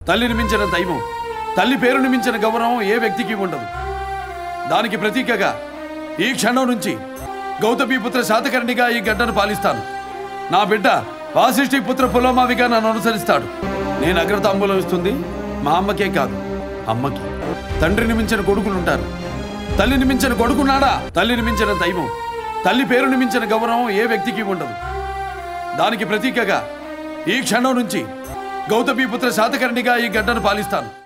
తల్లిని మించిన దైవం తల్లి పేరుని మించిన గౌరవం ఏ వ్యక్తికి ఉండదు దానికి ప్రతీకగా ఈ క్షణం నుంచి గౌతమీపుత్ర శాతకర్ణిగా ఈ గడ్డను పాలిస్తాను నా బిడ్డ వాసిష్ఠి పుత్ర పులోమావిగా నన్ను అనుసరిస్తాడు నేను అగ్రతాంబూలం ఇస్తుంది మా అమ్మకే కాదు అమ్మకి తండ్రిని మించిన కొడుకులుంటారు తల్లిని మించిన కొడుకున్నాడా తల్లిని మించిన దైవం తల్లి పేరుని మించిన గౌరవం ఏ వ్యక్తికి ఉండదు దానికి ప్రతీకగా ఈ క్షణం నుంచి గౌతమీపుత్ర శాతకర్ణిగా ఈ గడ్డను పాలిస్తాను